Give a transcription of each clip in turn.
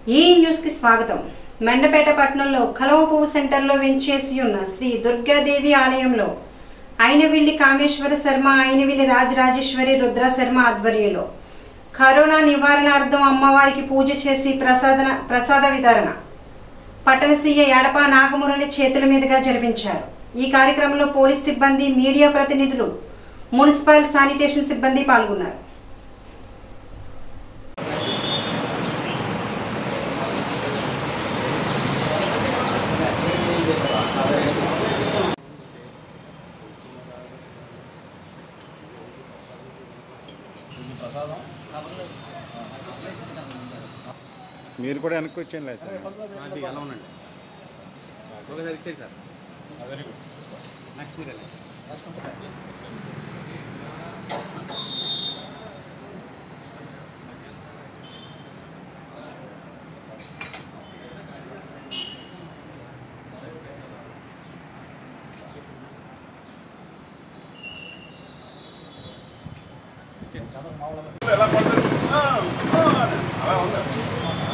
ఈ న్యూస్ కి స్వాగతం మెండపేట పట్టణంలో కలవపువ్వు సెంటర్లో వెంచేసి ఉన్న శ్రీ దుర్గాదేవి ఆలయంలో అయినవిల్లి కామేశ్వర శర్మ అయినవిల్లి రాజరాజేశ్వరి రుద్ర శర్మ ఆధ్వర్యంలో కరోనా నివారణార్థం అమ్మవారికి పూజ చేసి ప్రసాదన ప్రసాద వితరణ పట్టణ సీఏ ఎడప నాగమురళి చేతుల మీదుగా జరిపించారు ఈ కార్యక్రమంలో పోలీస్ సిబ్బంది మీడియా ప్రతినిధులు మున్సిపల్ శానిటేషన్ సిబ్బంది పాల్గొన్నారు మీరు కూడా వెనక్కి వచ్చేయండి అయితే అది ఎలా ఉందండి ఒకసారి ఇచ్చేయండి సార్ నెక్స్ట్ మీరు వెళ్ళండి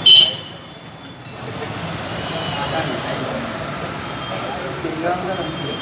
అలా ఉంది